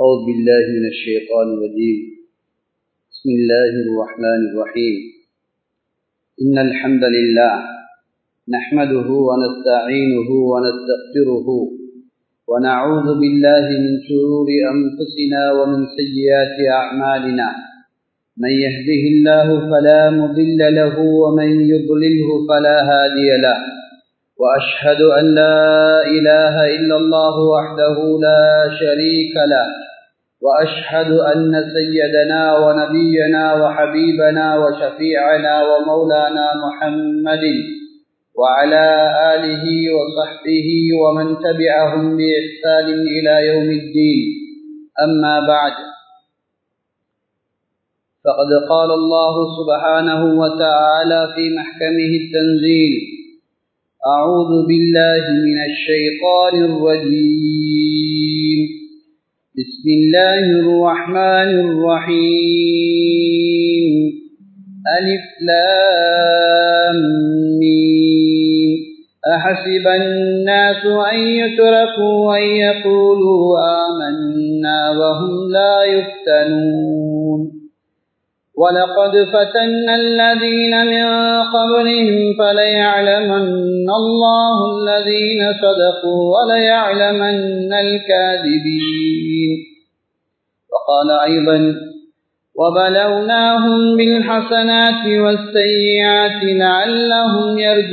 أعوذ بالله من الشيطان الرجيم بسم الله الرحمن الرحيم إن الحمد لله نحمده ونستعينه ونستغفره ونعوذ بالله من شرور أنفسنا ومن سيئات أعمالنا من يهده الله فلا مضل له ومن يضلله فلا هادي له وأشهد أن لا إله إلا الله وحده لا شريك له وأشهد أن سيدنا ونبينا وحبيبنا وشفيعنا ومولانا محمد وعلى آله وصحبه ومن تبعهم بإحسان إلى يوم الدين أما بعد فقد قال الله سبحانه وتعالى في محكمه التنزيل أعوذ بالله من الشيطان الرجيم بسم الله الرحمن الرحيم ألف لام ميم أحسب الناس أن يتركوا أن يقولوا آمنا وهم لا يفتنون ولقد فتنا الذين من قبلهم فليعلمن الله الذين صدقوا وليعلمن الكاذبين وقال أيضا وبلوناهم بالحسنات والسيئات لعلهم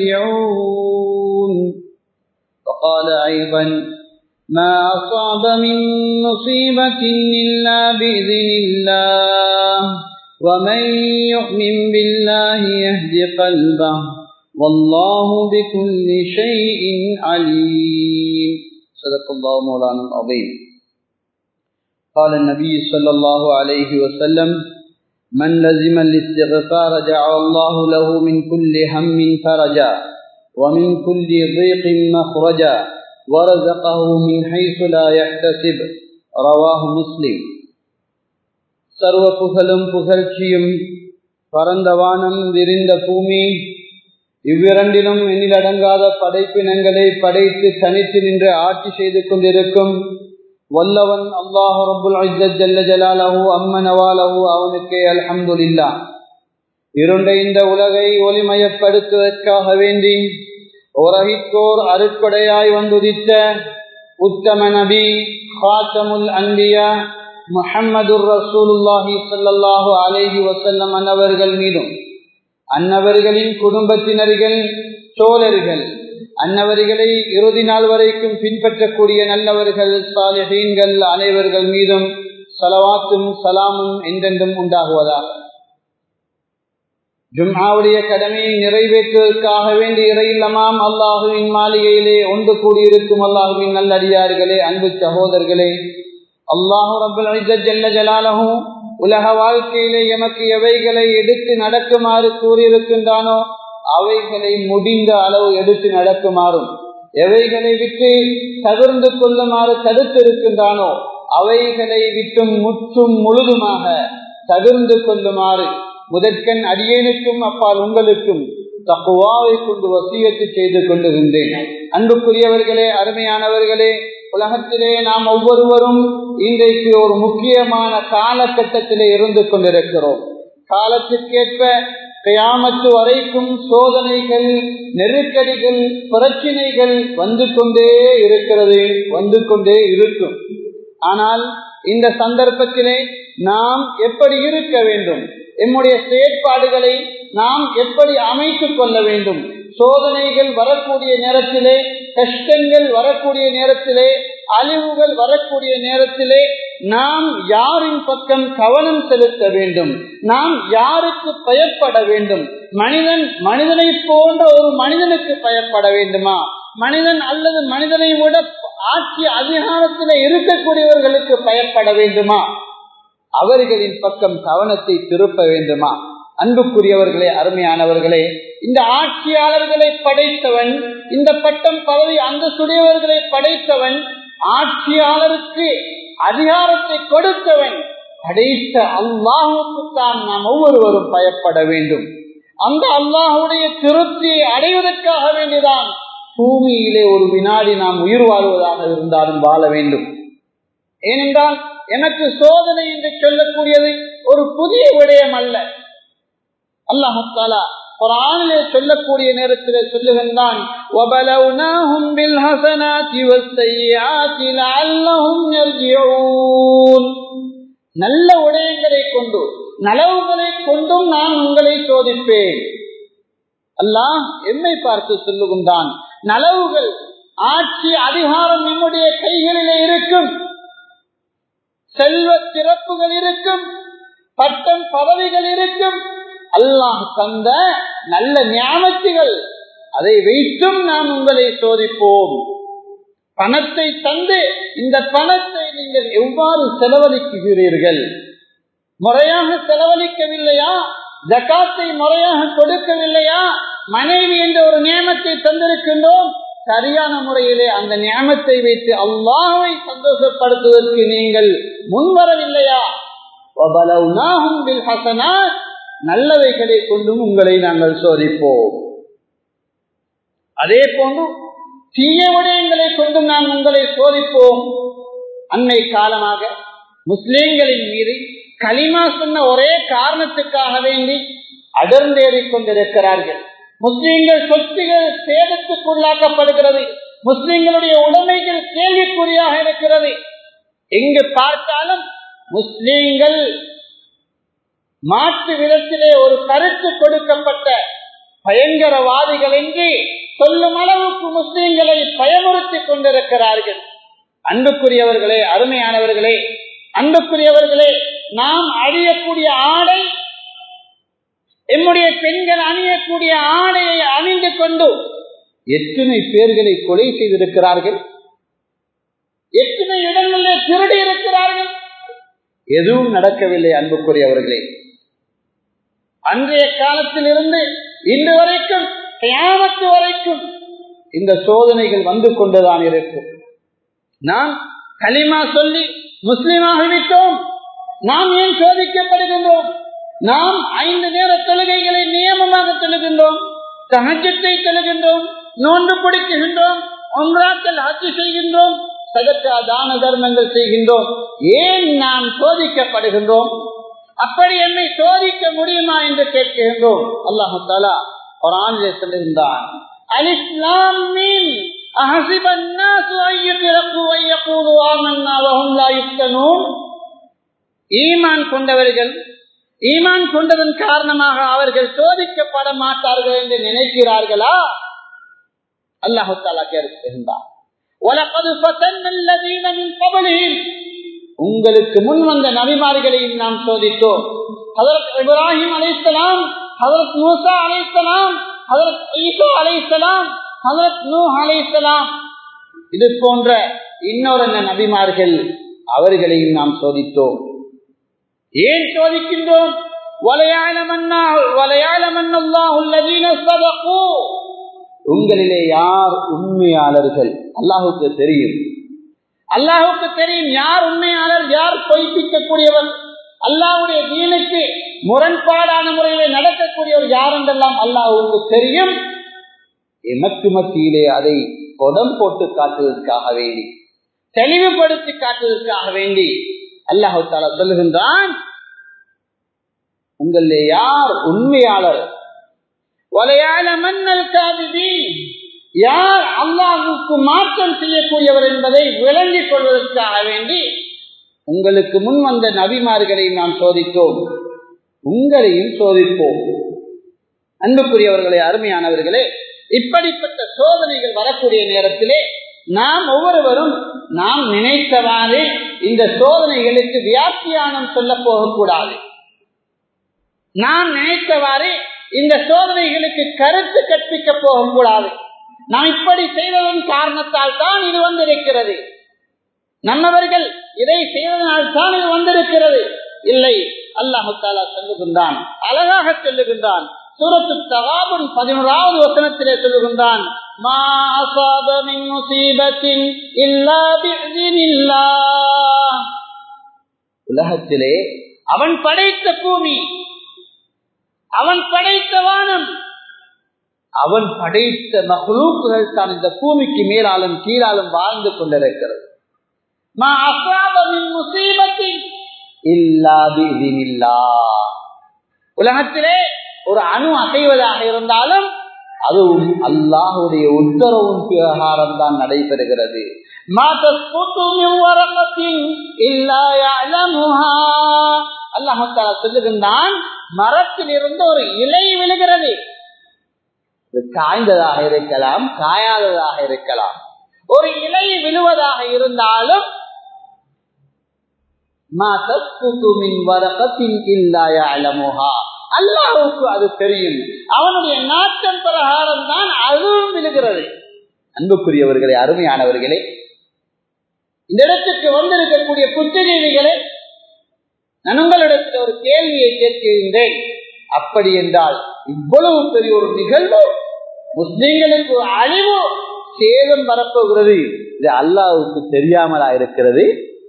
يرجعون وقال أيضا ما أصاب من مصيبة إلا بإذن الله ومن يؤمن بالله يهد قلبه والله بكل شيء عليم صدق الله مولانا العظيم قال النبي صلى الله عليه وسلم من لزم الاستغفار جعل الله له من كل هم فرجا ومن كل ضيق مخرجا ورزقه من حيث لا يحتسب رواه مسلم சர்வ புகழும் புகழ்ச்சியும் பரந்த வானம் விரிந்த பூமி இவ்விரண்டிலும் எண்ணிலடங்காத படைப்பினங்களை படைத்து தனித்து நின்று ஆட்சி செய்து கொண்டிருக்கும் வல்லவன் அல்லாஹ் ரபுல் ஜல்ல ஜலாலஹூ அம்மனவாலஹூ அவனுக்கே அல்ஹம்துலில்லா இருண்ட இந்த உலகை ஒளிமயப்படுத்துவதற்காக வேண்டி உலகிற்கோர் அருட்படையாய் வந்துதித்த உத்தம நபி ஹாத்தமுல் அன்பியா முஹம்மதுர் ரசூலுல்லாஹி சல்லாஹூ அலேஹி வசல்லம் அன்னவர்கள் மீதும் அன்னவர்களின் குடும்பத்தினர்கள் சோழர்கள் அன்னவர்களை இறுதி நாள் வரைக்கும் பின்பற்றக்கூடிய நல்லவர்கள் சாலிஹீன்கள் அனைவர்கள் மீதும் சலவாத்தும் சலாமும் என்றென்றும் உண்டாகுவதாக ஜும்ஆவுடைய கடமையை நிறைவேற்றுவதற்காக வேண்டி இறையில்லமாம் அல்லாஹுவின் மாளிகையிலே ஒன்று கூடியிருக்கும் அல்லாஹுவின் நல்லடியார்களே அன்பு சகோதரர்களே அல்லாஹு ரபுல் ஜல்ல ஜலாலகும் உலக வாழ்க்கையிலே எமக்கு எவைகளை எடுத்து நடக்குமாறு கூறியிருக்கின்றானோ அவைகளை முடிந்த அளவு எடுத்து நடக்குமாறும் எவைகளை விட்டு தவிர்ந்து கொள்ளுமாறு தடுத்திருக்கின்றானோ அவைகளை விட்டும் முற்றும் முழுதுமாக தவிர்ந்து கொள்ளுமாறு முதற்கண் அடியேனுக்கும் அப்பால் உங்களுக்கும் தக்குவாவை கொண்டு வசியத்து செய்து கொண்டிருந்தேன் அன்புக்குரியவர்களே அருமையானவர்களே உலகத்திலே நாம் ஒவ்வொருவரும் இன்றைக்கு ஒரு முக்கியமான காலகட்டத்திலே இருந்து கொண்டிருக்கிறோம் காலத்திற்கேற்ப கயாமத்து வரைக்கும் சோதனைகள் நெருக்கடிகள் பிரச்சினைகள் வந்து கொண்டே இருக்கிறது வந்து கொண்டே இருக்கும் ஆனால் இந்த சந்தர்ப்பத்திலே நாம் எப்படி இருக்க வேண்டும் நம்முடைய செயற்பாடுகளை நாம் எப்படி அமைத்துக் கொள்ள வேண்டும் சோதனைகள் வரக்கூடிய நேரத்திலே கஷ்டங்கள் வரக்கூடிய நேரத்திலே அழிவுகள் வரக்கூடிய நேரத்திலே நாம் யாரின் பக்கம் கவனம் செலுத்த வேண்டும் நாம் யாருக்கு பயப்பட வேண்டும் மனிதன் மனிதனை போன்ற ஒரு மனிதனுக்கு பயப்பட வேண்டுமா மனிதன் அல்லது மனிதனை விட ஆட்சி அதிகாரத்தில் இருக்கக்கூடியவர்களுக்கு பயப்பட வேண்டுமா அவர்களின் பக்கம் கவனத்தை திருப்ப வேண்டுமா அன்புக்குரியவர்களே அருமையானவர்களே இந்த ஆட்சியாளர்களை படைத்தவன் இந்த பட்டம் பதவி அந்தஸ்துடையவர்களை படைத்தவன் ஆட்சியாளருக்கு அதிகாரத்தை கொடுத்தவன் படைத்த அல்லாஹுக்குத்தான் நாம் ஒவ்வொருவரும் பயப்பட வேண்டும் அந்த அல்லாஹுடைய திருப்தியை அடைவதற்காக வேண்டிதான் பூமியிலே ஒரு வினாடி நாம் உயிர் வாழ்வதாக இருந்தாலும் வாழ வேண்டும் ஏனென்றால் எனக்கு சோதனை என்று சொல்லக்கூடியது ஒரு புதிய விடயம் அல்ல அல்லாஹாலா குரானிலே சொல்லக்கூடிய நேரத்தில் சொல்லுகின்றான் وَبَلَوْنَاهُمْ بِالْحَسَنَاتِ وَالسَّيِّئَاتِ لَعَلَّهُمْ يَرْجِعُونَ நல்ல விடயங்களை கொண்டு நலவுகளை கொண்டும் நான் உங்களை சோதிப்பேன் அல்லாஹ் எம்மை பார்த்து சொல்லுகின்றான் நலவுகள் ஆட்சி அதிகாரம் நம்முடைய கைகளிலே இருக்கும் செல்வ சிறப்புகள் இருக்கும் பட்டம் பதவிகள் இருக்கும் அல்லாஹ் தந்த நல்ல ஞாபகத்துகள் அதை வைத்தும் நாம் உங்களை சோதிப்போம் பணத்தை தந்து இந்த பணத்தை நீங்கள் எவ்வாறு செலவழிக்குகிறீர்கள் முறையாக செலவழிக்கவில்லையா ஜக்காத்தை முறையாக கொடுக்கவில்லையா மனைவி என்ற ஒரு நியமத்தை தந்திருக்கின்றோம் சரியான முறையிலே அந்த நியமத்தை வைத்து அல்லாஹை சந்தோஷப்படுத்துவதற்கு நீங்கள் முன்வரவில்லையா நல்லவைகளை கொண்டும் உங்களை நாங்கள் சோதிப்போம் அதே போன்று தீய விடயங்களை கொண்டும் நாம் உங்களை சோதிப்போம் அன்னை காலமாக முஸ்லிம்களின் மீது களிமா சொன்ன ஒரே காரணத்துக்காக வேண்டி அடர்ந்தேறிக் கொண்டிருக்கிறார்கள் முஸ்லிம்கள் சொத்துகள் சேதத்துக்குள்ளாக்கப்படுகிறது முஸ்லிம்களுடைய உடைமைகள் கேள்விக்குறியாக இருக்கிறது எங்கு பார்த்தாலும் முஸ்லிம்கள் மாற்று விதத்திலே ஒரு கருத்து கொடுக்கப்பட்ட பயங்கரவாதிகள் என்று சொல்லும் அளவுக்கு முஸ்லிம்களை பயமுறுத்திக் கொண்டிருக்கிறார்கள் அன்புக்குரியவர்களே அருமையானவர்களே அன்புக்குரியவர்களே நாம் அழியக்கூடிய ஆடை எம்முடைய பெண்கள் அணியக்கூடிய ஆடையை அணிந்து கொண்டு எத்தனை பேர்களை கொலை செய்திருக்கிறார்கள் எத்தனை இடங்களில் திருடி இருக்கிறார்கள் எதுவும் நடக்கவில்லை அன்புக்குரியவர்களே அன்றைய காலத்தில் இருந்து இன்று வரைக்கும் கியாமத்து வரைக்கும் இந்த சோதனைகள் வந்து கொண்டுதான் இருக்கும் நாம் களிமா சொல்லி முஸ்லிமாகிவிட்டோம் நாம் ஏன் சோதிக்கப்படுகின்றோம் நாம் ஐந்து நேர தொழுகைகளை நியமமாக தொழுகின்றோம் சகஜத்தை தொழுகின்றோம் நோன்பு பிடிக்குகின்றோம் ஒன்றாக்கள் ஹஜ் செய்கின்றோம் சதக்கா தான தர்மங்கள் செய்கின்றோம் ஏன் நாம் சோதிக்கப்படுகின்றோம் அப்படி என்னை சோதிக்க முடியுமா என்று கேட்கின்றோம் அல்லாஹு தாலா ஒரு ஆணிலே சொல்லுகின்றான் அலிஸ்லாம் மீன் أحسب الناس أن يتركوا أن يقولوا آمنا وهم لا يفتنون ஈமான் கொண்டவர்கள் ஈமான் கொண்டதன் காரணமாக அவர்கள் சோதிக்கப்பட மாட்டார்கள் என்று நினைக்கிறார்களா அல்லாஹு தாலா கேட்கின்றார் உங்களுக்கு முன் வந்த நபிமார்களையும் நாம் சோதித்தோம் ஹதரத் இப்ராஹிம் அலைத்தலாம் ஹதரத் மூசா அலைத்தலாம் ஹதரத் ஈசா அலைத்தலாம் ஹதரத் நூ அலைத்தலாம் இது போன்ற இன்னொரு நபிமார்கள் அவர்களையும் நாம் சோதித்தோம் ஏன் சோதிக்கின்றோம் உங்களிலே யார் உண்மையாளர்கள் அல்லாஹுக்கு தெரியும் அல்லாஹுக்கு தெரியும் யார் உண்மையாளர் யார் பொய்ப்பிக்கக்கூடியவர் அல்லாஹுடைய தீனுக்கு முரண்பாடான முறையிலே நடக்கக்கூடியவர் யார் என்றெல்லாம் அல்லாஹுக்கு தெரியும் எமக்கு மத்தியிலே அதை கொடம் போட்டு காட்டுவதற்காக வேண்டி தெளிவுபடுத்தி காட்டுவதற்காக வேண்டி அல்லாஹு தாலா சொல்லுகின்றான் உங்களிலே யார் உண்மையாளர் வலையாள மன்னல் காவிதி யார் அல்லாஹுக்கு மாற்றம் செய்யக்கூடியவர் என்பதை விளங்கிக் கொள்வதற்காக வேண்டி உங்களுக்கு முன் வந்த நபிமார்களை நாம் சோதித்தோம் உங்களையும் சோதிப்போம் அன்புக்குரியவர்களே அருமையானவர்களே இப்படிப்பட்ட சோதனைகள் வரக்கூடிய நேரத்திலே நாம் ஒவ்வொருவரும் நாம் நினைத்தவாறு இந்த சோதனைகளுக்கு வியாக்கியானம் சொல்ல போகக்கூடாது நாம் நினைத்தவாறு இந்த சோதனைகளுக்கு கருத்து கற்பிக்க போகக்கூடாது நாம் இப்படி செய்ததன் காரணத்தால் தான் இது வந்திருக்கிறது நம்மவர்கள் இதை செய்ததனால் தான் இது வந்திருக்கிறது இல்லை அல்லாஹு தாலா சொல்லுகின்றான் அழகாக சொல்லுகின்றான் சூரத்து தகாபுன் பதினோராவது வசனத்திலே சொல்லுகின்றான் உலகத்திலே அவன் படைத்த பூமி அவன் படைத்த வானம் அவன் படைத்த மகளூக்குகள் தான் இந்த பூமிக்கு மேலாலும் கீழாலும் வாழ்ந்து கொண்டிருக்கிறது மா அசாபமின் முசீபத்தின் இல்லாது இதினில்லா உலகத்திலே ஒரு அணு அசைவதாக இருந்தாலும் அதுவும் அல்லாஹுடைய உத்தரவும் பிரகாரம் தான் நடைபெறுகிறது அல்லாஹால சொல்லுகின்றான் மரத்தில் இருந்து ஒரு இலை விழுகிறது இது காய்ந்ததாக இருக்கலாம் காயாததாக இருக்கலாம் ஒரு இலை விழுவதாக இருந்தாலும் அல்லாவுக்கு அது தெரியும் அவனுடைய நாட்டம் பிரகாரம் தான் அதுவும் விழுகிறது அன்புக்குரியவர்களே அருமையானவர்களே இந்த இடத்துக்கு வந்திருக்கக்கூடிய புத்திஜீவிகளே நான் உங்களிடத்தில் ஒரு கேள்வியை கேட்கின்றேன் அப்படி என்றால் இவ்வளவு பெரிய ஒரு நிகழ்வு முஸ்லிம்களுக்கு அழிவு சேதம் வரப்போகிறது இது அல்லாவுக்கு தெரியாமலா இருக்கிறது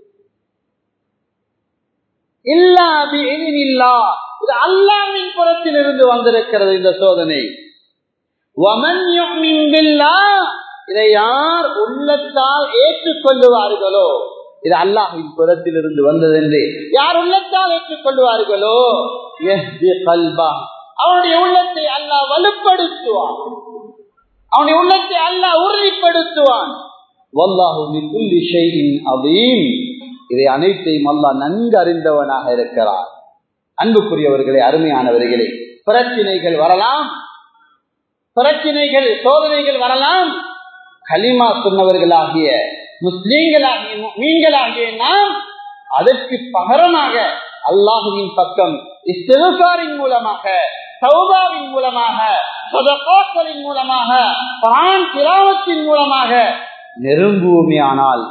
இல்லா இது அல்லாவின் புறத்தில் இருந்து வந்திருக்கிறது இந்த சோதனை இதை யார் உள்ளத்தால் ஏற்றுக்கொள்ளுவார்களோ இது அல்லாஹின் புறத்தில் இருந்து வந்தது என்று யார் உள்ளத்தால் ஏற்றுக்கொள்வார்களோ அவனுடைய உள்ளத்தை அல்லாஹ் வலுப்படுத்துவான் அவனுடைய உள்ளத்தை அல்லாஹ் உறுதிப்படுத்துவான் இதை அனைத்தையும் அல்லாஹ் நன்கு அறிந்தவனாக இருக்கிறார் அன்புக்குரியவர்களே அருமையானவர்களே பிரச்சினைகள் வரலாம் பிரச்சினைகள் சோதனைகள் வரலாம் களிமா சொன்னவர்களாகிய முஸ்லீம்களாகிய மீன்களாகிய நாம் அதற்கு பகரமாக அல்லாஹுவின் பக்கம் இஸ்திருசாரின் மூலமாக சௌதாவின் மூலமாக சதகோக்களின் மூலமாக பான் திராவத்தின் மூலமாக நெருங்குவோமே ஆனால்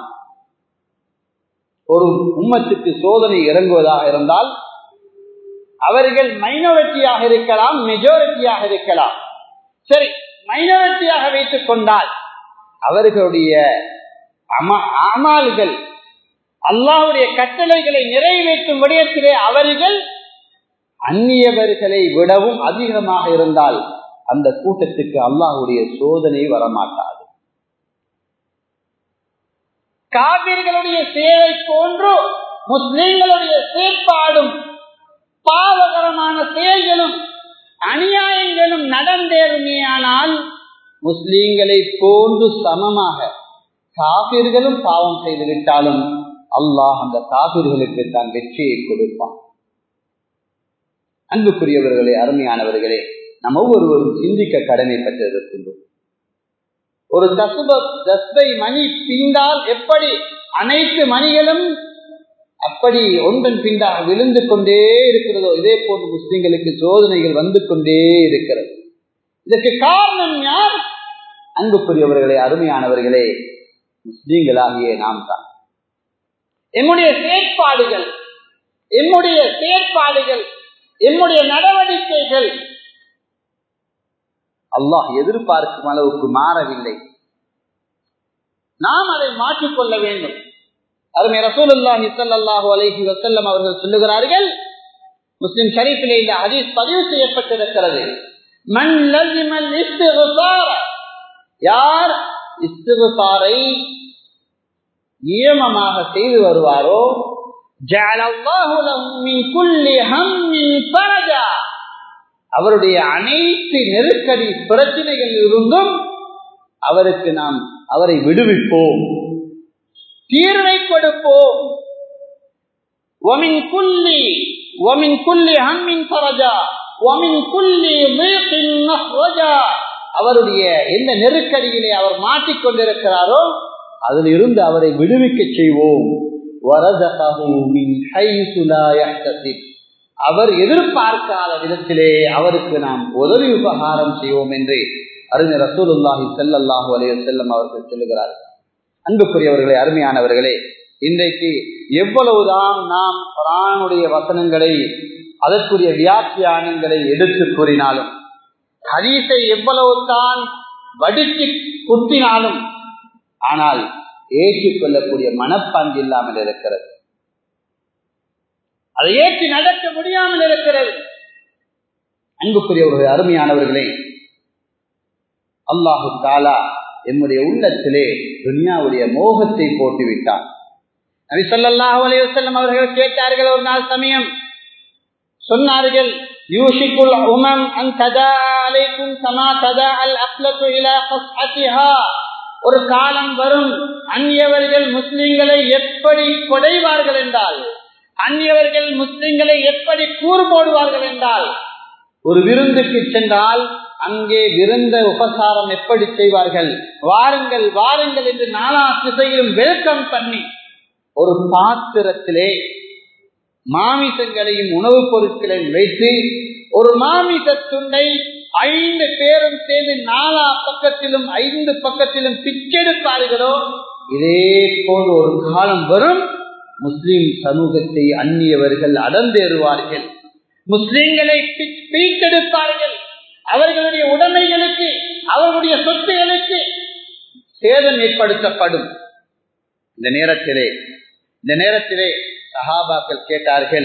ஒரு உம்மத்துக்கு சோதனை இறங்குவதாக இருந்தால் அவர்கள் மைனாரிட்டியாக இருக்கலாம் மெஜாரிட்டியாக இருக்கலாம் சரி மைனாரிட்டியாக வைத்துக் கொண்டால் அவர்களுடைய அமால்கள் அல்லாவுடைய கட்டளைகளை நிறைவேற்றும் விடயத்திலே அவர்கள் அந்நியவர்களை விடவும் அதிகமாக இருந்தால் அந்த கூட்டத்துக்கு அல்லாஹுடைய சோதனை வரமாட்டாது காவிர்களுடைய சேவை போன்று முஸ்லிம்களுடைய செயற்பாடும் பாவகரமான செயல்களும் அநியாயங்களும் நடந்தேறுமேயானால் முஸ்லீம்களை போன்று சமமாக காபிர்களும் பாவம் செய்துவிட்டாலும் அல்லாஹ் அந்த காபிர்களுக்கு தான் வெற்றியை கொடுப்பான் அன்புக்குரியவர்களே அருமையானவர்களே நம் ஒவ்வொருவரும் சிந்திக்க கடமைப்பட்டிருக்கின்றோம் ஒரு தசுப தஸ்பை மணி பிந்தால் எப்படி அனைத்து மணிகளும் அப்படி ஒன்றன் பின்றாக விழுந்து கொண்டே இருக்கிறதோ இதே போன்று முஸ்லிம்களுக்கு சோதனைகள் வந்து கொண்டே இருக்கிறது இதற்கு காரணம் யார் அன்புக்குரியவர்களே அருமையானவர்களே முஸ்லீம்களாகிய நாம் தான் எம்முடைய செயற்பாடுகள் எம்முடைய செயற்பாடுகள் எம்முடைய நடவடிக்கைகள் அல்லாஹ் எதிர்பார்க்கும் அளவுக்கு மாறவில்லை நாம் அதை மாற்றிக்கொள்ள வேண்டும் அருமை ரசூலுல்லாஹி ஸல்லல்லாஹு அலைஹி வஸல்லம் அவர்கள் சொல்லுகிறார்கள் முஸ்லிம் ஷரீஃபிலே இந்த ஹதீஸ் பதிவு செய்யப்பட்டிருக்கிறது மன் லஸிமல் இஸ்திக்ஃபார யார் இஸ்திக்ஃபாரை நியமமாக செய்து வருவாரோ ஜஅலல்லாஹு லஹு மின் குல்லி ஹம்மின் ஃபரஜா அவருடைய அனைத்து நெருக்கடி பிரச்சனைகளில் இருந்தும் அவருக்கு நாம் அவரை விடுவிப்போம் தீர்வை கொடுப்போம் ومن كل ومن كل هم فرجا ومن كل ضيق مخرجا அவருடைய எந்த நெருக்கடியிலே அவர் மாட்டிக்கொண்டிருக்கிறாரோ அதில் இருந்து அவரை விடுவிக்க செய்வோம் அவர் எதிர்பார்க்காத விதத்திலே அவருக்கு நாம் உதவி உபகாரம் செய்வோம் என்று அறிஞர் ரசூலுல்லாஹி செல்லல்லாஹு அலைய செல்லம் அவர்கள் சொல்லுகிறார்கள் அன்புக்குரியவர்களே அருமையானவர்களே இன்றைக்கு எவ்வளவுதான் நாம் குரானுடைய வசனங்களை அதற்குரிய வியாக்கியானங்களை எடுத்து கூறினாலும் ஹதீஸை எவ்வளவு தான் வடித்து குத்தினாலும் ஆனால் ஏற்றுக்கொள்ளக்கூடிய மனப்பாங்கு இல்லாமல் இருக்கிறது அதை ஏற்றி நடக்க முடியாமல் இருக்கிறது அன்புக்குரியவர்கள் அருமையானவர்களே அல்லாஹு தாலா என்னுடைய உள்ளத்திலே துனியாவுடைய மோகத்தை போட்டுவிட்டான் நபி ஸல்லல்லாஹு அலைஹி வஸல்லம் அவர்கள் கேட்டார்கள் ஒரு நாள் சமயம் சொன்னார்கள் யூஷிக்குல் உமம் அன் ததா அலைக்கும் கமா ததா அல் அக்லத்து இலா கஸ்அத்திஹா ஒரு காலம் வரும் அந்நியவர்கள் முஸ்லிம்களை எப்படி கொடைவார்கள் என்றால் அந்நியவர்கள் முஸ்லிம்களை எப்படி கூறு போடுவார்கள் என்றால் ஒரு விருந்துக்கு சென்றால் அங்கே விருந்த உபசாரம் எப்படி செய்வார்கள் வாருங்கள் வாருங்கள் என்று நாலா திசையிலும் வெல்கம் பண்ணி ஒரு பாத்திரத்திலே மாமிசங்களையும் உணவுப் பொருட்களையும் வைத்து ஒரு மாமிச துண்டை ஐந்து பேரும் சேர்ந்து நாலா பக்கத்திலும் ஐந்து பக்கத்திலும் பிச்செடுப்பார்களோ இதே போல் ஒரு காலம் வரும் முஸ்லிம் சமூகத்தை அந்நியவர்கள் அடந்தேறுவார்கள் முஸ்லிம்களை பிரித்தெடுப்பார்கள் அவர்களுடைய உடைமைகளுக்கு அவர்களுடைய சொத்துகளுக்கு சேதம் ஏற்படுத்தப்படும் இந்த நேரத்திலே இந்த நேரத்திலே சஹாபாக்கள் கேட்டார்கள்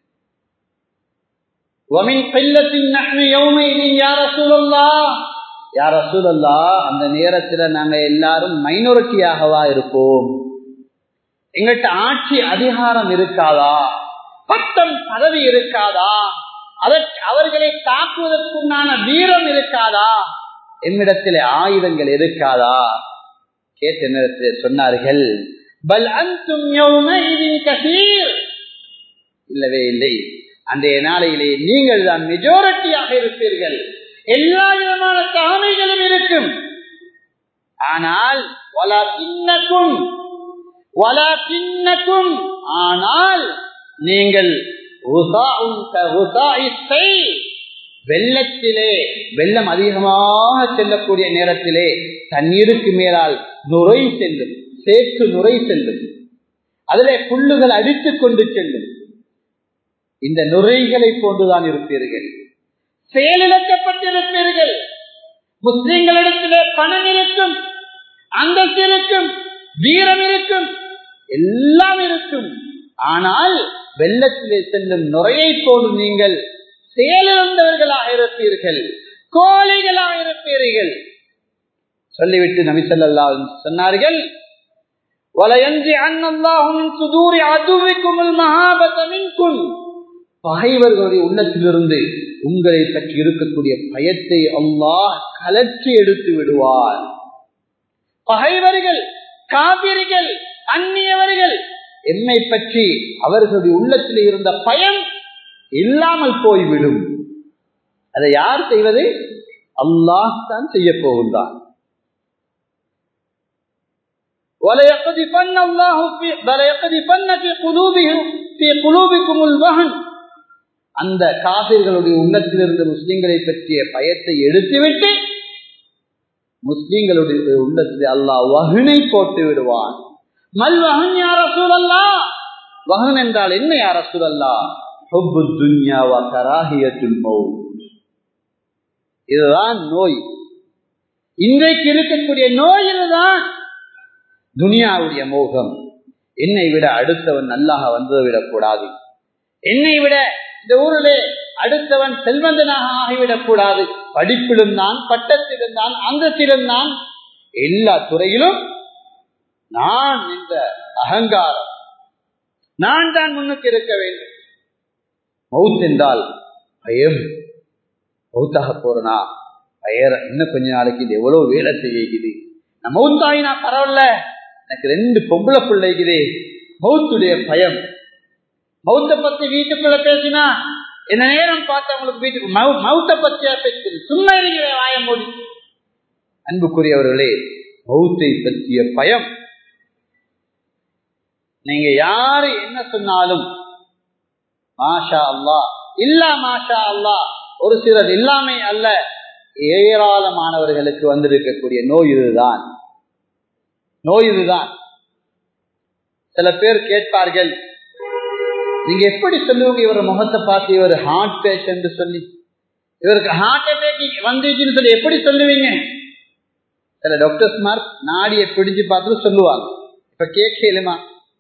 ومن قلة نحن يومئذ يا رسول الله يا رسول الله அந்த நேரத்துல நாங்க எல்லாரும் மைனாரிட்டியாகவா இருப்போம் எங்கள்கிட்ட ஆட்சி அதிகாரம் இருக்காதா பட்டம் பதவி இருக்காதா அதற்கு அவர்களை தாக்குவதற்குண்டான வீரம் இருக்காதா என்னிடத்தில் ஆயுதங்கள் இருக்காதா கேட்ட நேரத்தில் சொன்னார்கள் பல் அந்தும் கசீர் இல்லவே இல்லை அன்றைய நாளையிலே நீங்கள் தான் மெஜாரிட்டியாக இருப்பீர்கள் எல்லா விதமான தாமைகளும் இருக்கும் ஆனால் வலா பின்னக்கும் வலா பின்னக்கும் ஆனால் நீங்கள் வெள்ளத்திலே வெள்ளம் அதிகமாக செல்லக்கூடிய நேரத்திலே தண்ணீருக்கு மேலால் நுரை செல்லும் சேற்று நுரை செல்லும் அதிலே புல்லுகள் அடித்துக் கொண்டு செல்லும் இந்த நுரைகளை போன்றுதான் இருப்பீர்கள் செயலிழக்கப்பட்டிருப்பீர்கள் முஸ்லிம்களிடத்திலே பணம் இருக்கும் அந்தஸ்து இருக்கும் வீரம் இருக்கும் எல்லாம் இருக்கும் ஆனால் வெள்ளத்திலே செல்லும் நுரையை போன்று நீங்கள் செயலிழந்தவர்களாக இருப்பீர்கள் கோழிகளாக இருப்பீர்கள் சொல்லிவிட்டு நபிசல்லா சொன்னார்கள் பகைவர்களுடைய உள்ளத்திலிருந்து உங்களை பற்றி இருக்கக்கூடிய பயத்தை அல்லாஹ் கலற்றி எடுத்து விடுவார் பகைவர்கள் காவிரிகள் அந்நியவர்கள் என்னை பற்றி அவர்களுடைய உள்ளத்தில் இருந்த பயம் இல்லாமல் போய்விடும் அதை யார் செய்வது அல்லாஹ் தான் செய்ய போகின்றான் وليقذفن الله في وليقذفن في قلوبهم في قلوبكم الوهن அந்த காபிர்களுடைய உள்ளத்தில் இருந்த முஸ்லிம்களை பற்றிய பயத்தை எடுத்துவிட்டு முஸ்லிம்களுடைய உள்ளத்தில் அல்லாஹ் வகுனை போட்டு விடுவான் மல் வகன் யார சூழல்லா வகன் என்றால் என்ன யார சூழல்லா இதுதான் நோய் இன்றைக்கு இருக்கக்கூடிய நோய் இதுதான் துனியாவுடைய மோகம் என்னை விட அடுத்தவன் நல்லாக வந்ததை விடக்கூடாது என்னை விட இந்த ஊரிலே அடுத்தவன் செல்வந்தனாக ஆகிவிடக் கூடாது படிப்பிலும் தான் பட்டத்திலும் தான் அந்தத்திலும் தான் எல்லா துறையிலும் நான் இந்த அகங்காரம் நான் தான் முன்னுக்கு இருக்க வேண்டும் மவுத் என்றால் பயம் மவுத்தாக போறனா பயர் இன்னும் கொஞ்ச நாளைக்கு இது எவ்வளவு வேலை செய்யுது நான் மவுத்தாயினா பரவாயில்ல எனக்கு ரெண்டு பொம்பளை பிள்ளைக்குதே மவுத்துடைய பயம் மவுத்த பத்தி வீட்டுக்குள்ள பேசினா என்ன நேரம் பார்த்து அவங்களுக்கு வீட்டுக்கு மவுத்த பத்தியா பேசுது சும்மா இருக்கிற வாய மூடி அன்புக்குரியவர்களே மவுத்தை பற்றிய பயம் நீங்க யாரு என்ன சொன்னாலும் மாஷா அல்லா இல்லா மாஷா அல்லா ஒரு சிலர் இல்லாமை அல்ல ஏராளமானவர்களுக்கு வந்திருக்கக்கூடிய நோய் இதுதான் நோய் இதுதான் சில பேர் கேட்பார்கள் நீங்க எப்படி சொல்லுவீங்க இவர் முகத்தை பார்த்து இவர் ஹார்ட் பேஷண்ட் சொல்லி இவருக்கு ஹார்ட் அட்டாக் வந்துச்சுன்னு சொல்லி எப்படி சொல்லுவீங்க சில டாக்டர்ஸ் மார் நாடியை பிடிச்சு பார்த்து சொல்லுவாங்க இப்ப கேட்கலுமா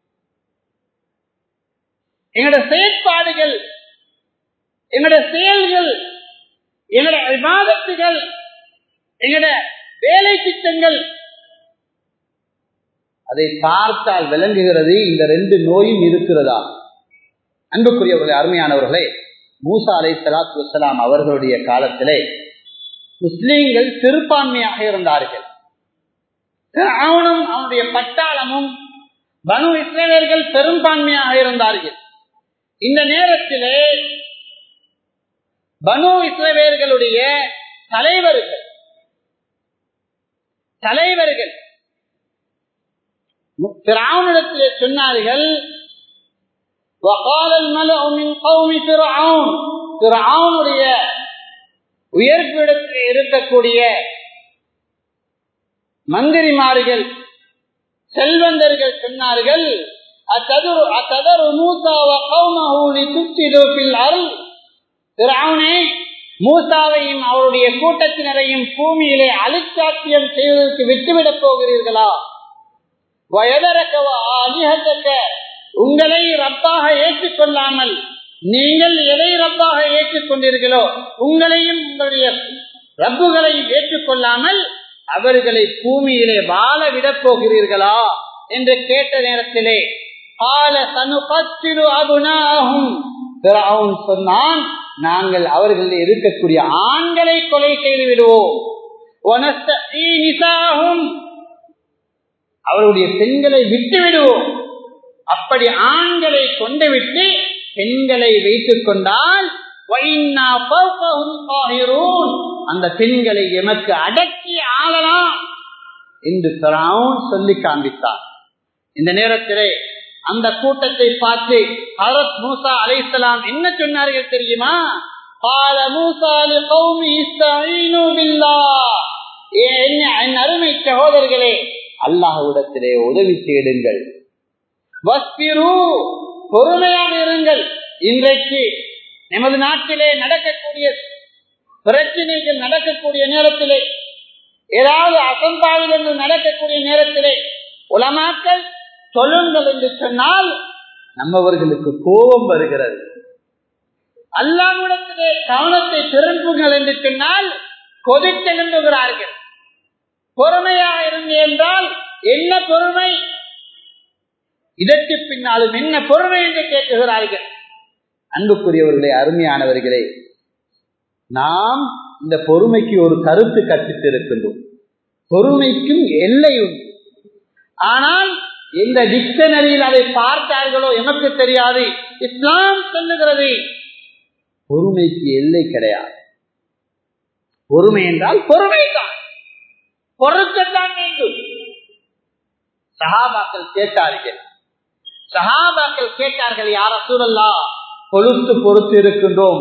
எங்களோட செயற்பாடுகள் எங்களோட செயல்கள் எங்களோட விவாதத்துகள் எங்களோட வேலை திட்டங்கள் அதை பார்த்தால் விளங்குகிறது இந்த ரெண்டு நோயும் இருக்கிறதா அன்புக்குரியவர்களே அருமையானவர்களே மூசா அலை சலாத்து வசலாம் அவர்களுடைய காலத்திலே முஸ்லீம்கள் சிறுபான்மையாக இருந்தார்கள் அவனும் அவனுடைய பட்டாளமும் பனு இஸ்ரேலர்கள் பெரும்பான்மையாக இருந்தார்கள் இந்த நேரத்திலே பனு இஸ்ரேலர்களுடைய தலைவர்கள் தலைவர்கள் பிராவனிடத்திலே சொன்னார்கள் وقال الملأ من قوم فرعون فرعونுடைய உயர்விடத்தில் இருக்கக்கூடிய மந்திரிமார்கள் செல்வந்தர்கள் சொன்னார்கள் அத்ததரு அத்ததரு மூசா வகௌமஹு லிதுஃப்சிது ஃபில் அர்ள் ஃபிரௌனே மூசாவையும் அவருடைய கூட்டத்தினரையும் பூமியிலே அழிச்சாத்தியம் செய்வதற்கு விட்டுவிடப் போகிறீர்களா வயதரக்கவ அலிஹத்தக்க உங்களை ரப்பாக ஏற்றுக்கொள்ளாமல் நீங்கள் எதை ரப்பாக ஏற்றுக்கொண்டீர்களோ உங்களையும் உங்களுடைய ரப்புகளையும் ஏற்றுக்கொள்ளாமல் அவர்களை பூமியிலே வாழ விடப் போகிறீர்களா என்று கேட்ட நேரத்திலே கால தனு பத்திரு அபுனாகும் சொன்னான் நாங்கள் அவர்களில் இருக்கக்கூடிய ஆண்களை கொலை செய்து விடுவோம் அவருடைய பெண்களை விட்டு விடுவோம் அப்படி ஆண்களை கொண்டு விட்டு பெண்களை வைத்துக் கொண்டால் அந்த பெண்களை எமக்கு அடக்கி ஆளலாம் என்று சொல்லி காண்பித்தார் இந்த நேரத்திலே அந்த கூட்டத்தை பார்த்து ஹரத் மூசா அலைசலாம் என்ன சொன்னார்கள் தெரியுமா பால மூசாலு கௌமி என் அருமை சகோதரர்களே அல்லாஹ்விடத்திலே உதவி தேடுங்கள் பொறுமையாக இருங்கள் இன்றைக்கு நமது நாட்டிலே நடக்கக்கூடிய பிரச்சனைகள் நடக்கக்கூடிய நேரத்திலே ஏதாவது அசம்பாவிதங்கள் நடக்கக்கூடிய நேரத்திலே உலமாக்கள் சொல்லுங்கள் என்று சொன்னால் நம்மவர்களுக்கு கோபம் வருகிறது அல்லாவிடத்திலே கவனத்தை திரும்புங்கள் என்று சொன்னால் கொதித்தெழுந்துகிறார்கள் பொறுமையாக இருங்க என்றால் என்ன பொறுமை இதற்கு பின்னாலும் என்ன பொறுமை என்று கேட்குகிறார்கள் அன்புக்குரியவர்களே அருமையானவர்களே நாம் இந்த பொறுமைக்கு ஒரு கருத்து கற்பித்திருக்கின்றோம் பொறுமைக்கும் எல்லை உண்டு ஆனால் எந்த டிக்ஷனரியில் அதை பார்த்தார்களோ எமக்கு தெரியாது இஸ்லாம் சொல்லுகிறது பொறுமைக்கு எல்லை கிடையாது பொறுமை என்றால் பொறுமைதான் பொறுக்கத்தான் வேண்டும் சஹாபாக்கள் கேட்டார்கள் சஹாபாக்கள் கேட்டார்கள் யார சூழல்லா பொறுத்து பொறுத்து இருக்கின்றோம்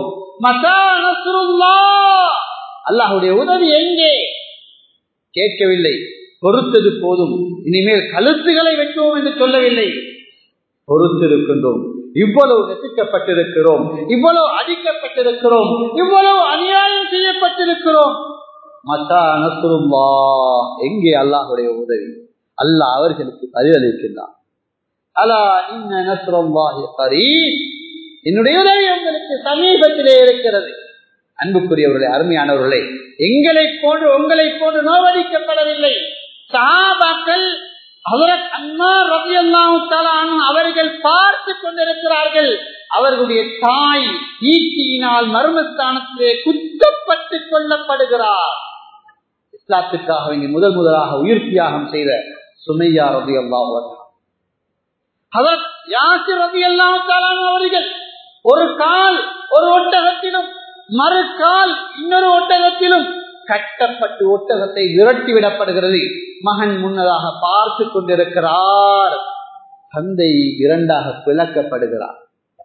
அல்லாஹுடைய உதவி எங்கே கேட்கவில்லை பொறுத்தது போதும் இனிமேல் கழுத்துகளை வெட்டுவோம் என்று சொல்லவில்லை பொறுத்திருக்கின்றோம் இவ்வளவு நெசிக்கப்பட்டிருக்கிறோம் இவ்வளவு அடிக்கப்பட்டிருக்கிறோம் இவ்வளவு அநியாயம் செய்யப்பட்டிருக்கிறோம் மத்தா நசுரும்பா எங்கே அல்லாஹுடைய உதவி அல்லாஹ் அவர்களுக்கு பதிலளிக்கின்றான் அலா இன்ன நசுரம்பாஹி கரீப் என்னுடைய உதவி உங்களுக்கு சமீபத்திலே இருக்கிறது அன்புக்குரியவர்களே அருமையானவர்களே எங்களை போன்று உங்களை போன்று நோவடிக்கப்படவில்லை சஹாபாக்கள் அவரத் அண்ணா ரவி அல்லாஹு அவர்கள் பார்த்து கொண்டிருக்கிறார்கள் அவர்களுடைய தாய் ஈட்டியினால் மர்மஸ்தானத்திலே குத்தப்பட்டு கொல்லப்படுகிறார் இஸ்லாத்துக்காக இங்கு முதல் முதலாக உயிர் தியாகம் செய்த சுமையா ரவி அல்லாஹ் அவர் யாசிர் ரவி அல்லாஹு அவர்கள் ஒரு கால் ஒரு ஒட்டகத்திலும் மறு கால் இன்னொரு ஒட்டகத்திலும் கட்டப்பட்டு ஒட்டகத்தை விரட்டி விடப்படுகிறது மகன் முன்னதாக பார்த்து கொண்டிருக்கிறார் தந்தை இரண்டாக பிளக்கப்படுகிறார்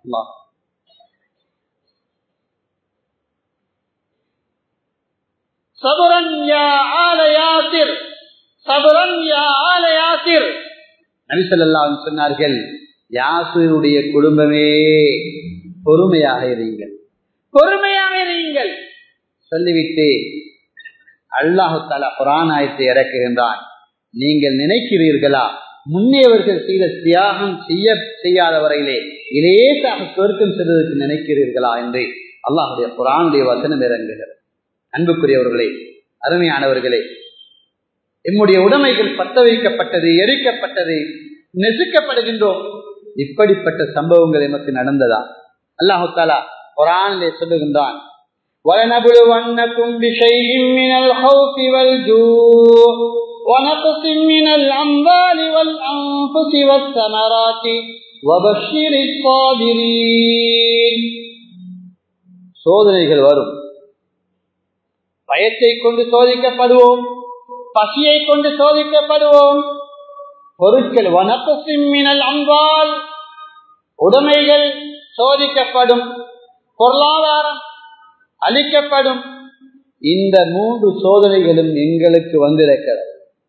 சபரன் யா ஆலயாசிர் சபரன் யா ஆலயாசிர் நபிசல்லாம் சொன்னார்கள் யாசுடைய குடும்பமே பொறுமையாக இருங்கள் பொறுமையாக இருங்கள் சொல்லிவிட்டு அல்லாஹு தாலா புராணாயத்தை இறக்குகின்றான் நீங்கள் நினைக்கிறீர்களா முன்னேவர்கள் செய்த தியாகம் செய்ய செய்யாத வரையிலே இலேசாக சொர்க்கம் செல்வதற்கு நினைக்கிறீர்களா என்று அல்லாஹுடைய புராணுடைய வசனம் இறங்குகிறது அன்புக்குரியவர்களே அருமையானவர்களே எம்முடைய உடைமைகள் பத்த வைக்கப்பட்டது எரிக்கப்பட்டது நெசுக்கப்படுகின்றோம் இப்படிப்பட்ட சம்பவங்கள் எமக்கு நடந்ததா அல்லாஹு தாலா குரானிலே சொல்லுகின்றான் وَلَنَبْلُوَنَّكُمْ بِشَيْءٍ مِّنَ الْخَوْفِ وَالْجُوعِ وَنَقْصٍ مِّنَ الْأَمْوَالِ وَالْأَنفُسِ وَالثَّمَرَاتِ وَبَشِّرِ الصَّابِرِينَ சோதனைகள் வரும் பயத்தை கொண்டு சோதிக்கப்படுவோம் பசியை கொண்டு சோதிக்கப்படுவோம் பொருட்கள் வனப்பு சிம்மினல் அம்பால் உடைமைகள் சோதிக்கப்படும் பொருளாதாரம் அளிக்கப்படும் இந்த மூன்று சோதனைகளும் எங்களுக்கு வந்திருக்கிறது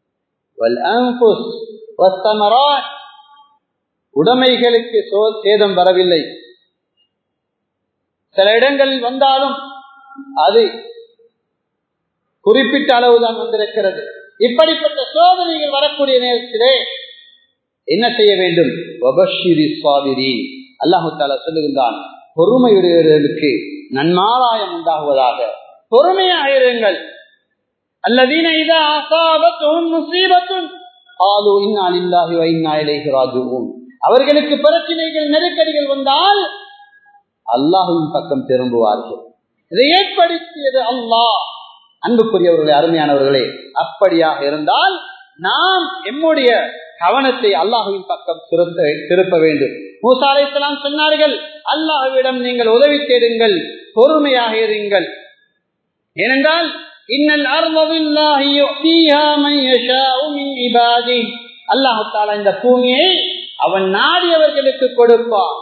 உடைமைகளுக்கு சேதம் வரவில்லை சில இடங்களில் வந்தாலும் அது குறிப்பிட்ட அளவுதான் வந்திருக்கிறது இப்படிப்பட்ட சோதனைகள் வரக்கூடிய நேரத்திலே என்ன செய்ய வேண்டும் அல்லாஹு தாலா சொல்லுகின்றான் பொறுமையுடையவர்களுக்கு நன்மாராயம் உண்டாகுவதாக பொறுமையாக இருங்கள் அல்லதீன இதா அசாபத்தும் முசீபத்தும் ஆலு இன்னால் இல்லாஹி வைனா இலைகிறாஜுவும் அவர்களுக்கு பிரச்சனைகள் நெருக்கடிகள் வந்தால் அல்லாஹுவின் பக்கம் திரும்புவார்கள் இதை ஏற்படுத்தியது அல்லாஹ் அன்புக்குரியவர்களே அருமையானவர்களே அப்படியாக இருந்தால் நாம் எம்முடைய கவனத்தை அல்லாஹுவின் பக்கம் திருத்த திருப்ப வேண்டும் மூசாலைத்தலாம் சொன்னார்கள் அல்லாஹுவிடம் நீங்கள் உதவி தேடுங்கள் பொறுமையாக இருங்கள் ஏனென்றால் இன்னல் அல்லாஹு தாலா இந்த பூமியை அவன் நாடியவர்களுக்கு கொடுப்பான்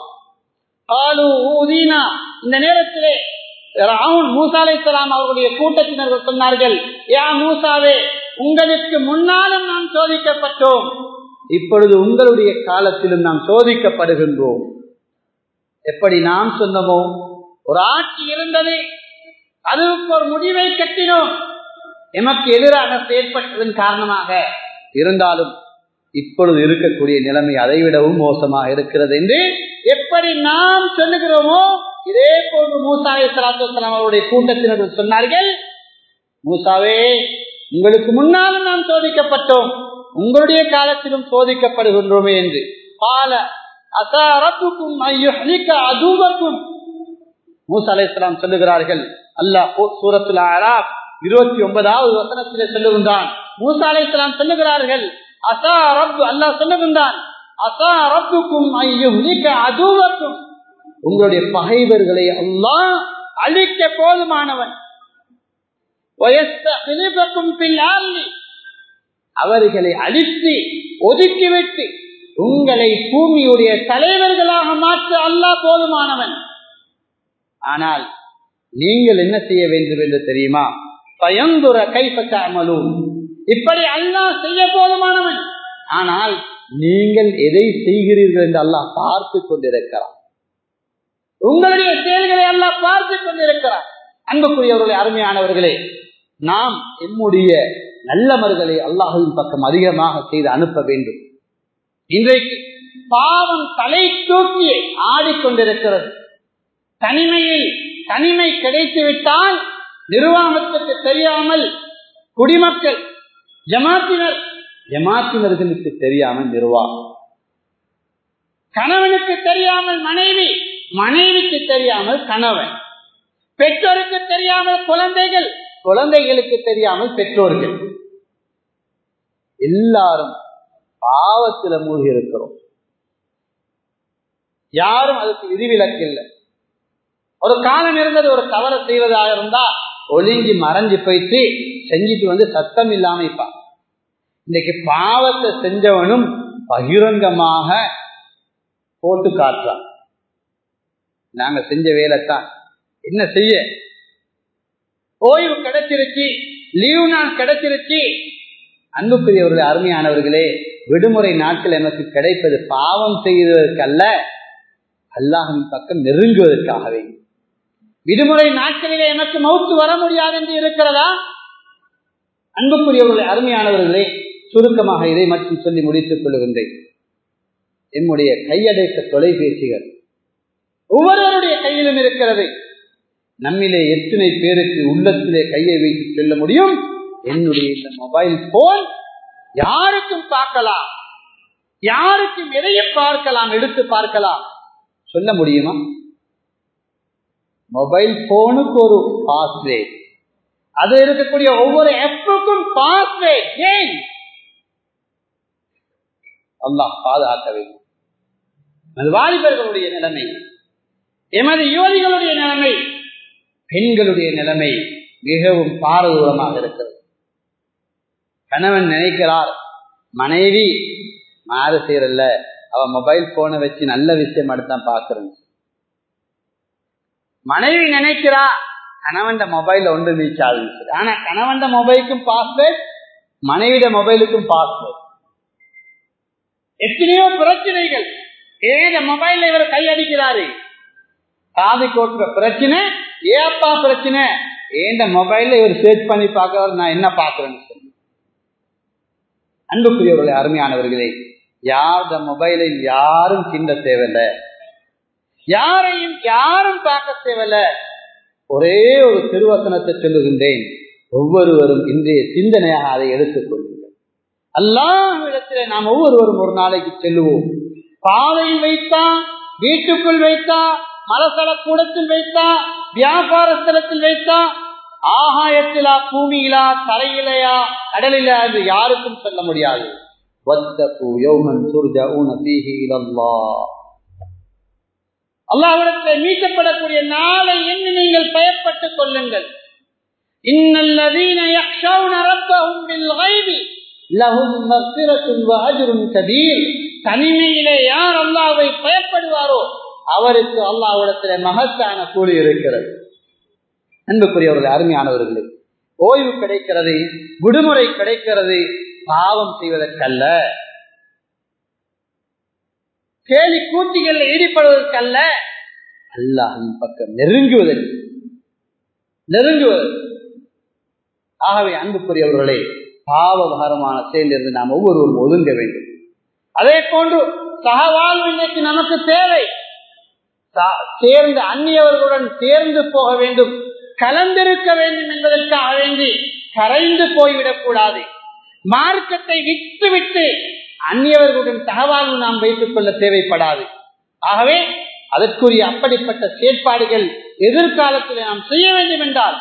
இந்த நேரத்திலே மூசாலைத்தலாம் அவர்களுடைய கூட்டத்தினர்கள் சொன்னார்கள் யா மூசாவே உங்களுக்கு முன்னாலும் நாம் சோதிக்கப்பட்டோம் இப்பொழுது உங்களுடைய காலத்திலும் நாம் சோதிக்கப்படுகின்றோம் எப்படி நாம் சொன்னமோ ஒரு ஆட்சி இருந்தது அதுக்கு ஒரு முடிவை கட்டினோம் எமக்கு எதிராக செயற்பட்டதன் காரணமாக இருந்தாலும் இப்பொழுது இருக்கக்கூடிய நிலைமை அதைவிடவும் மோசமாக இருக்கிறது என்று எப்படி நாம் சொல்லுகிறோமோ இதே போன்று மூசாவை சலாத்துலாம் அவருடைய கூட்டத்தினர்கள் சொன்னார்கள் மூசாவே உங்களுக்கு முன்னாலும் நாம் சோதிக்கப்பட்டோம் உங்களுடைய காலத்திலும் சோதிக்கப்படுகின்றோமே என்று பால அசாரத்துக்கும் அதுவக்கும் மூசா அலை இஸ்லாம் சொல்லுகிறார்கள் அல்லாஹ் சூரத்துல அராப் இருபத்தி ஒன்பதாவது வசனத்திலே சொல்லுகின்றான் மூசா அலை இஸ்லாம் சொல்லுகிறார்கள் அசா ரப்பு அல்லாஹ் சொல்லுகின்றான் அசா ரப்புக்கும் ஐயுஹ்லிக அதுவக்கும் உங்களுடைய பகைவர்களை அல்லாஹ் அழிக்க போதுமானவன் அவர்களை அழித்து ஒதுக்கிவிட்டு உங்களை பூமியுடைய தலைவர்களாக மாற்ற அல்லாஹ் போதுமானவன் ஆனால் நீங்கள் என்ன செய்ய வேண்டும் என்று தெரியுமா பயந்துர கைப்பற்ற அமலும் இப்படி அல்லாஹ் செய்ய போதுமானவன் ஆனால் நீங்கள் எதை செய்கிறீர்கள் என்று அல்லாஹ் பார்த்து கொண்டிருக்கிறார் உங்களுடைய செயல்களை எல்லாம் பார்த்து கொண்டிருக்கிறார் அன்புக்குரியவர்களே அருமையானவர்களே நாம் எம்முடைய நல்லவர்களை அல்லாஹுவின் பக்கம் அதிகமாக செய்து அனுப்ப வேண்டும் இன்றைக்கு பாவம் தலை தூக்கி ஆடிக்கொண்டிருக்கிறது தனிமையில் தனிமை கிடைத்து விட்டால் நிர்வாகத்துக்கு தெரியாமல் குடிமக்கள் ஜமாத்தினர் ஜமாத்தினர்களுக்கு தெரியாமல் நிர்வாகம் கணவனுக்கு தெரியாமல் மனைவி மனைவிக்கு தெரியாமல் கணவன் பெற்றோருக்கு தெரியாமல் குழந்தைகள் குழந்தைகளுக்கு தெரியாமல் பெற்றோர்கள் எல்லாரும் பாவத்துல மூழ்கி இருக்கிறோம் யாரும் அதுக்கு விதிவிலக்கு இல்லை ஒரு காலம் இருந்தது ஒரு தவறை செய்வதாக இருந்தா ஒளிஞ்சி மறைஞ்சு போயிட்டு செஞ்சுட்டு வந்து சத்தம் இல்லாம இருப்பான் இன்னைக்கு பாவத்தை செஞ்சவனும் பகிரங்கமாக போட்டு காட்டுறான் நாங்க செஞ்ச வேலைத்தான் என்ன செய்ய ஓய்வு கிடைச்சிருச்சு லீவு நாள் கிடைச்சிருச்சு அன்புக்குரியவர்களே அருமையானவர்களே விடுமுறை நாட்கள் எனக்கு கிடைப்பது பாவம் செய்வதற்கல்ல அல்லாஹின் பக்கம் நெருங்குவதற்காகவே விடுமுறை நாட்களிலே எனக்கு மவுத்து வர முடியாது என்று இருக்கிறதா அன்புக்குரியவர்களே அருமையானவர்களே சுருக்கமாக இதை மட்டும் சொல்லி முடித்துக் கொள்கின்றேன் என்னுடைய கையடைத்த தொலைபேசிகள் ஒவ்வொருவருடைய கையிலும் இருக்கிறது நம்மிலே எத்தனை பேருக்கு உள்ளத்திலே கையை வைத்து செல்ல முடியும் என்னுடைய இந்த மொபைல் போன் யாருக்கும் பார்க்கலாம் யாருக்கும் எதையும் பார்க்கலாம் எடுத்து பார்க்கலாம் சொல்ல முடியுமா மொபைல் போனுக்கு ஒரு பாஸ்வேர்ட் அது இருக்கக்கூடிய ஒவ்வொரு ஆப்புக்கும் பாஸ்வேர்ட் ஏன் அல்லாஹ் பாதுகாக்க வேண்டும் அது வாலிபர்களுடைய நிலைமை எமது யுவதிகளுடைய நிலைமை பெண்களுடைய நிலைமை மிகவும் பாரதூரமாக இருக்கிறது கணவன் நினைக்கிறார் மனைவி மாறு செய்யறல்ல அவ மொபைல் போனை வச்சு நல்ல விஷயம் மட்டும் பாக்குறேன் மனைவி நினைக்கிறா கணவன் மொபைல் ஒன்று ரீச் ஆகுது ஆனா கணவன் மொபைலுக்கும் பாஸ்வேர்ட் மனைவிட மொபைலுக்கும் பாஸ்வேர்ட் எத்தனையோ பிரச்சனைகள் ஏத மொபைல்ல இவர் கையடிக்கிறாரு காது கோட்டுற பிரச்சனை ஏப்பா பிரச்சனை ஏண்ட மொபைல்ல இவர் சேர்ச் பண்ணி பார்க்க நான் என்ன பாக்குறேன்னு சொல்லி அன்புக்குரியவர்களே அருமையானவர்களே யார்த மொபைலை யாரும் கிண்ட தேவையில்லை யாரையும் யாரும் பார்க்க தேவையில்ல ஒரே ஒரு திருவசனத்தை சொல்லுகின்றேன் ஒவ்வொருவரும் இன்றைய சிந்தனையாக அதை எடுத்துக் கொள்ளுங்கள் அல்லாஹ் இடத்துல நாம் ஒவ்வொருவரும் ஒரு நாளைக்கு செல்லுவோம் பாதையில் வைத்தா வீட்டுக்குள் வைத்தா மலசல கூடத்தில் வைத்தா வியாபார ஸ்தலத்தில் வைத்தா ஆகாயத்திலா பூமியிலா தரையிலையா கடலிலா என்று யாருக்கும் சொல்ல முடியாது அல்லாவிடத்தில் மீட்கப்படக்கூடிய நாளை என்று நீங்கள் பயப்பட்டுக் கொள்ளுங்கள் இன்னல்லதீன யக்ஷௌன ரப்பஹும் பில் கைபி லஹும் மக்ஃபிரத்துன் வ அஜ்ருன் கபீர் தனிமையிலே யார் அல்லாஹ்வை பயப்படுவாரோ அவருக்கு அல்லாஹ்விடத்தில் மகத்தான கூலி இருக்கிறது அன்புக்குரியவர்கள் அருமையானவர்களே ஓய்வு கிடைக்கிறது விடுமுறை கிடைக்கிறது பாவம் செய்வதற்கல்ல கேலி கூட்டிகள் ஈடுபடுவதற்கல்ல அல்லாஹின் பக்கம் நெருங்குவதற்கு நெருங்குவதற்கு ஆகவே அன்புக்குரியவர்களே பாவபாரமான செயலிருந்து நாம் ஒவ்வொருவரும் ஒதுங்க வேண்டும் அதே போன்று சகவாழ்வு இன்னைக்கு நமக்கு தேவை சேர்ந்து அந்நியவர்களுடன் சேர்ந்து போக வேண்டும் கலந்திருக்க வேண்டும் என்பதற்காக வேண்டி கரைந்து போய்விடக் கூடாது மார்க்கத்தை விட்டு விட்டு அந்நியவர்களுடன் தகவல்வு நாம் வைத்துக் கொள்ள தேவைப்படாது ஆகவே அதற்குரிய அப்படிப்பட்ட செயற்பாடுகள் எதிர்காலத்தில் நாம் செய்ய வேண்டும் என்றால்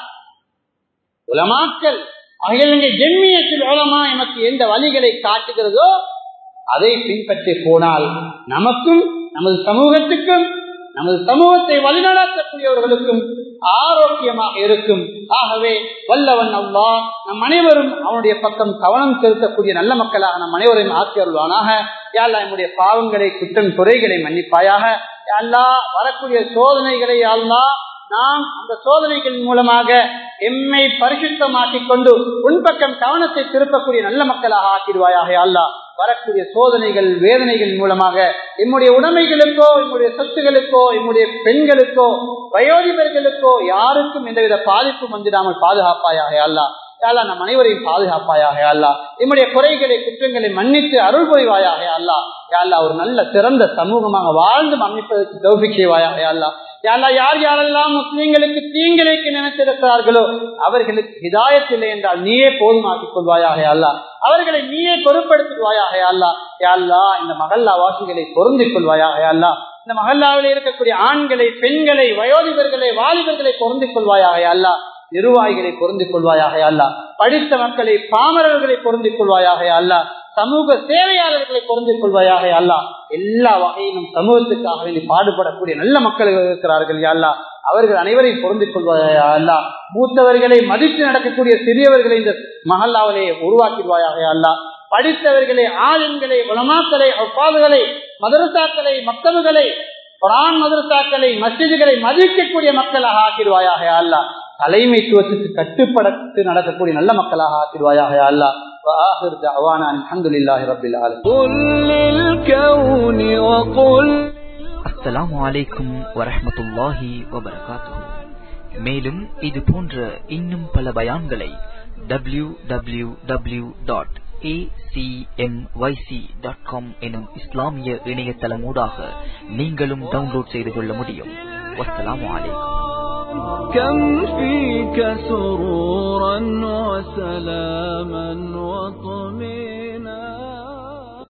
உலமாக்கல் அகிலங்கை ஜெம்மியத்தில் உலமா எமக்கு எந்த வழிகளை காட்டுகிறதோ அதை பின்பற்றி போனால் நமக்கும் நமது சமூகத்துக்கும் நமது சமூகத்தை வழிநடத்தக்கூடியவர்களுக்கும் ஆரோக்கியமாக இருக்கும் ஆகவே வல்லவன் அவ்வா நம் அனைவரும் அவனுடைய பக்கம் கவனம் செலுத்தக்கூடிய நல்ல மக்களாக நம் அனைவரையும் ஆக்கியருள்வானாக யாழ்லா நம்முடைய பாவங்களை குற்றம் குறைகளை மன்னிப்பாயாக யாழ்லா வரக்கூடிய சோதனைகளை யாழ்லா நாம் அந்த சோதனைகளின் மூலமாக எம்மை பரிசுத்தமாக்கிக் கொண்டு உன்பக்கம் கவனத்தை திருப்பக்கூடிய நல்ல மக்களாக ஆக்கிடுவாயாக அல்லா வரக்கூடிய சோதனைகள் வேதனைகள் மூலமாக எம்முடைய உடைமைகளுக்கோ எம்முடைய சொத்துகளுக்கோ எம்முடைய பெண்களுக்கோ வயோதிபர்களுக்கோ யாருக்கும் எந்தவித பாதிப்பும் வந்துடாமல் பாதுகாப்பாயாக அல்லா யாழ்லா நம் அனைவரையும் பாதுகாப்பாயாக அல்லா நம்முடைய குறைகளை குற்றங்களை மன்னித்து அருள் புரிவாயாக அல்லா யாழ்லா ஒரு நல்ல சிறந்த சமூகமாக வாழ்ந்து அமைப்பதற்கு தௌபிக் செய்வாயாக அல்லா யாரா யார் யாரெல்லாம் முஸ்லீம்களுக்கு தீங்கிழைக்கு நினைத்திருக்கிறார்களோ அவர்களுக்கு ஹிதாயத்தில்லை என்றால் நீயே போதுமாக்கிக் கொள்வாயாக அல்லா அவர்களை நீயே பொருட்படுத்துவாயாக அல்லா யாழ்லா இந்த மகல்லா வாசிகளை பொருந்திக் கொள்வாயாக அல்லா இந்த மகல்லாவில் இருக்கக்கூடிய ஆண்களை பெண்களை வயோதிபர்களை வாலிபர்களை பொருந்திக் கொள்வாயாக அல்லா நிர்வாகிகளை பொருந்திக் கொள்வாயாக அல்லா படித்த மக்களை பாமரர்களை பொருந்திக் கொள்வாயாக அல்லா சமூக சேவையாளர்களை பொருந்திக் கொள்வாயாக அல்லா எல்லா வகையிலும் சமூகத்துக்காக வேண்டி பாடுபடக்கூடிய நல்ல மக்கள் இருக்கிறார்கள் அல்லா அவர்கள் அனைவரையும் பொருந்திக் கொள்வாயா அல்லா மூத்தவர்களை மதித்து நடக்கக்கூடிய சிறியவர்களை இந்த மஹல்லாவிலே உருவாக்கிடுவாயாக அல்லா படித்தவர்களை ஆளுங்களை உலமாக்களை ஒப்பாதுகளை மதரசாக்களை மக்தபுகளை குரான் மதரசாக்களை மசிதிகளை மதிக்கக்கூடிய மக்களாக ஆக்கிடுவாயாக அல்லா தலைமைத்துவத்துக்கு கட்டுப்படத்து நடக்கக்கூடிய நல்ல மக்களாக ஆக்கிடுவாயாக அல்லா وآخر دعوانا الحمد لله رب العالمين قل للكون وقل அஸ்ஸலாமு அலைக்கும் வரஹ்மத்துல்லாஹி வபரகாத்துஹு மேலும் இது போன்ற இன்னும் பல பயான்களை டபிள்யூ டபிள்யூ டபிள்யூ டாட் எனும் இஸ்லாமிய இணையதளமூடாக நீங்களும் டவுன்லோட் செய்து கொள்ள முடியும் வஸ்ஸலாமு அலைக்கும் كم فيك سرورا وسلاما وطمئنا